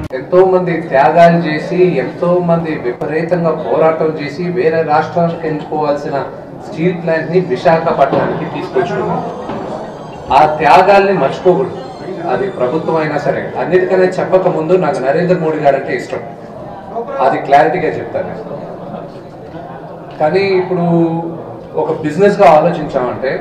ఎంతో మంది త్యాగాలు చేసి ఎంతో మంది విపరీతంగా పోరాటం చేసి వేరే రాష్ట్రాలకు వెళ్ళిపోవాల్సిన స్టీల్ ప్లాంట్ ని విశాఖపట్నానికి తీసుకొచ్చుకున్నాం ఆ త్యాగాల్ని మర్చిపోకూడదు అది ప్రభుత్వం అయినా సరే అన్నిటికన్నా చెప్పక ముందు నాకు నరేంద్ర మోడీ గారు అంటే ఇష్టం అది క్లారిటీగా చెప్తాను కానీ ఇప్పుడు ఒక బిజినెస్ గా ఆలోచించామంటే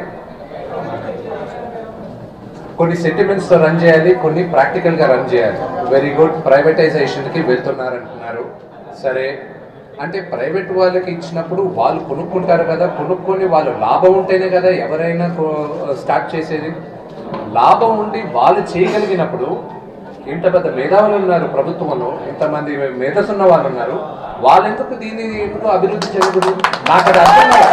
కొన్ని సెంటిమెంట్స్ తో రన్ చేయాలి కొన్ని ప్రాక్టికల్ గా రన్ చేయాలి వెరీ గుడ్ ప్రైవేటైజేషన్ కి వెళ్తున్నారు అంటున్నారు సరే అంటే ప్రైవేట్ వాళ్ళకి ఇచ్చినప్పుడు వాళ్ళు కొనుక్కుంటారు కదా కొనుక్కొని వాళ్ళు లాభం ఉంటేనే కదా ఎవరైనా స్టార్ట్ చేసేది లాభం ఉండి వాళ్ళు చేయగలిగినప్పుడు ఇంత పెద్ద మేధావులు ఉన్నారు ప్రభుత్వంలో ఇంతమంది మేధస్ ఉన్న వాళ్ళు ఉన్నారు వాళ్ళెందుకు దీన్ని ఎందుకు అభివృద్ధి జరుగుతుంది నాకు అది అర్థం కాదు.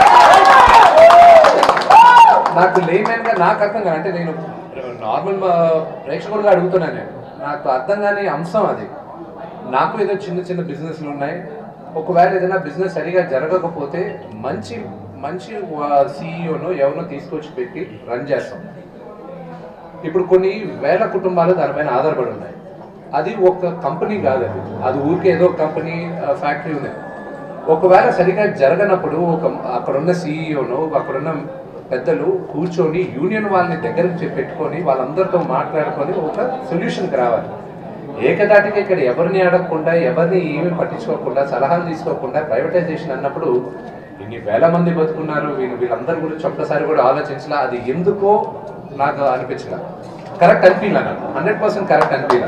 నాకు లేమేన్ గా నాకు అర్థం కాదు అంటే నేను నార్మల్ ప్రేక్షకులుగా అడుగుతున్నాను నేను నాకు అర్థం కాని అంశం అది నాకు ఏదో చిన్న చిన్న బిజినెస్లు ఉన్నాయి ఒకవేళ ఏదైనా బిజినెస్ సరిగా జరగకపోతే మంచి మంచి సీఈఓను ఎవరినో తీసుకొచ్చి పెట్టి రన్ చేస్తాం ఇప్పుడు కొన్ని వేల కుటుంబాలు దానిపైన ఆధారపడి ఉన్నాయి అది ఒక కంపెనీ కాదు అది అది ఊరికే ఏదో కంపెనీ ఫ్యాక్టరీ ఉంది ఒకవేళ సరిగా జరగనప్పుడు ఒక అక్కడున్న సీఈఓను అక్కడున్న పెద్దలు కూర్చొని యూనియన్ వాళ్ళని దగ్గరకు చె- పెట్టుకొని వాళ్ళందరితో మాట్లాడుకొని ఒక సొల్యూషన్కి రావాలి ఏకదాటిగా ఇక్కడ ఎవరిని అడగకుండా ఎవరిని ఏమీ పట్టించుకోకుండా సలహాలు తీసుకోకుండా ప్రైవేటైజేషన్ అన్నప్పుడు ఇన్ని వేల మంది బతుకున్నారు వీళ్ళు వీళ్ళందరి గురించి ఒక్కసారి కూడా ఆలోచించలా అది ఎందుకో నాకు అనిపించలా కరెక్ట్ అనిపించలే నాకు హండ్రెడ్ పర్సెంట్ కరెక్ట్ అనిపించలే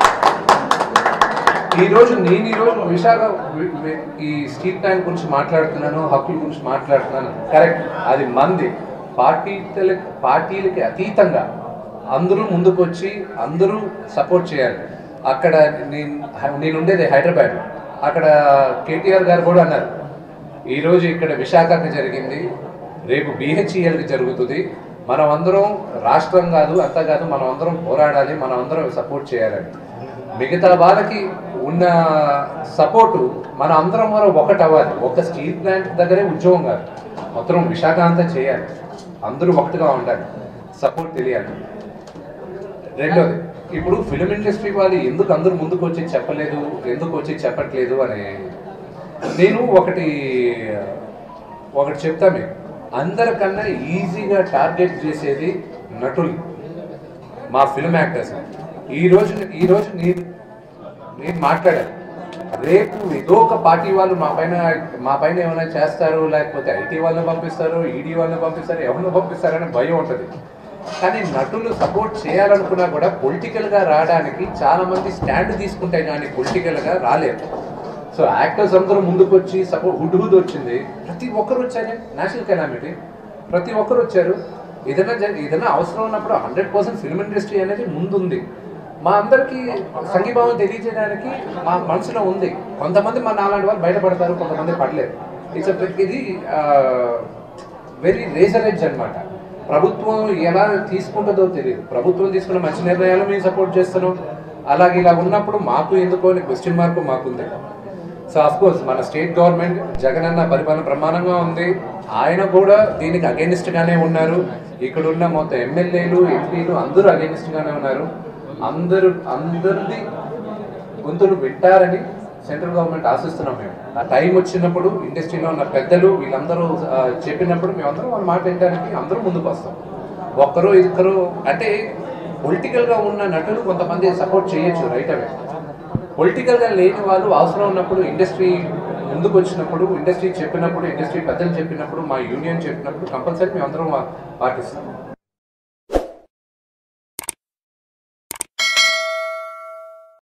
ఈ రోజు నేను ఈ రోజు విశాఖ వి- వి- ఈ స్టీల్ ప్లాంట్ గురించి మాట్లాడుతున్నాను హక్కుల గురించి మాట్లాడుతున్నాను కరెక్ట్ అది మంది పార్టీల పార్టీలకి అతీతంగా అందరూ ముందుకు వచ్చి అందరూ సపోర్ట్ చేయాలి అక్కడ నేను నేను ఉండేది హైదరాబాద్ అక్కడ కేటీఆర్ గారు కూడా అన్నారు ఈ రోజు ఇక్కడ విశాఖకి జరిగింది రేపు బిహెచ్ఈఎల్కి జరుగుతుంది మనం అందరం రాష్ట్రం కాదు అంతా కాదు మనం అందరం పోరాడాలి మనం అందరం సపోర్ట్ చేయాలని మిగతా వాళ్ళకి ఉన్న సపోర్టు మన అందరం వల్ల ఒకటి అవ్వాలి ఒక స్టీల్ ప్లాంట్ దగ్గరే ఉద్యోగం కాదు మొత్తం విశాఖ అంతా చేయాలి అందరూ ఒకటిగా ఉండాలి సపోర్ట్ తెలియాలి రెండోది ఇప్పుడు ఫిలిం ఇండస్ట్రీ వాళ్ళు ఎందుకు అందరూ ముందుకు వచ్చి చెప్పలేదు ఎందుకు వచ్చి చెప్పట్లేదు అని నేను ఒకటి ఒకటి చెప్తా మీకు అందరికన్నా ఈజీగా టార్గెట్ చేసేది నటులు మా ఫిల్మ్ యాక్టర్స్ ఈ రోజు ఈ రోజు నేను నేను మాట్లాడాను రేపు ఏదో ఒక పార్టీ వాళ్ళు మా పైన మా పైన ఏమైనా చేస్తారు లేకపోతే ఐటీ వాళ్ళని పంపిస్తారు ఈడీ వాళ్ళని పంపిస్తారు ఎవరిని పంపిస్తారని భయం ఉంటుంది కానీ నటులు సపోర్ట్ చేయాలనుకున్నా కూడా పొలిటికల్ గా రావడానికి చాలా మంది స్టాండ్ తీసుకుంటే కానీ పొలిటికల్ గా రాలేరు సో యాక్టర్స్ అందరూ ముందుకు వచ్చి సపోర్ట్ హుడ్ హుడ్ వచ్చింది ప్రతి ఒక్కరు వచ్చారు నేషనల్ కెలామిటీ ప్రతి ఒక్కరు వచ్చారు ఏదైనా జరి- ఏదైనా అవసరం ఉన్నప్పుడు హండ్రెడ్ పర్సెంట్ ఫిల్మ్ ఇండస్ట్రీ అనేది ముందుంది మా అందరికీ సంఘీభావం తెలియజేయడానికి మా మనసులో ఉంది కొంతమంది మా నాలాంటి వాళ్ళు బయటపడతారు కొంతమంది పడలేరు ఇట్స్ ఇది వెరీ రేజర్ ఎడ్జ్ అనమాట ప్రభుత్వం ఎలా తీసుకుంటుందో తెలియదు ప్రభుత్వం తీసుకున్న మంచి నిర్ణయాలు మేము సపోర్ట్ చేస్తున్నాం అలాగే ఇలా ఉన్నప్పుడు మాకు ఎందుకో అని క్వశ్చన్ మార్క్ మాకుంది సో అఫ్ కోర్స్ మన స్టేట్ గవర్నమెంట్ జగన్ అన్న పరిపాలన ప్రమాణంగా ఉంది ఆయన కూడా దీనికి అగేనిస్ట్ గానే ఉన్నారు ఇక్కడ ఉన్న మొత్తం ఎమ్మెల్యేలు ఎంపీలు అందరూ అగేనిస్ట్ గానే ఉన్నారు అందరూ అందరిది గొంతులు వింటారని సెంట్రల్ గవర్నమెంట్ ఆశిస్తున్నాం మేము ఆ టైం వచ్చినప్పుడు ఇండస్ట్రీలో ఉన్న పెద్దలు వీళ్ళందరూ ఆ, చెప్పినప్పుడు మేమందరం వాళ్ళ మాట వినడానికి అందరూ ముందుకు వస్తాం ఒక్కరు ఇద్దరు అంటే పొలిటికల్ గా ఉన్న నటులు కొంతమంది సపోర్ట్ చేయొచ్చు రైట్ అవే పొలిటికల్ గా లేని వాళ్ళు అవసరం ఉన్నప్పుడు ఇండస్ట్రీ ముందుకు వచ్చినప్పుడు ఇండస్ట్రీ చెప్పినప్పుడు ఇండస్ట్రీ పెద్దలు చెప్పినప్పుడు మా యూనియన్ చెప్పినప్పుడు కంపల్సరీ మేము అందరం పాటిస్తాం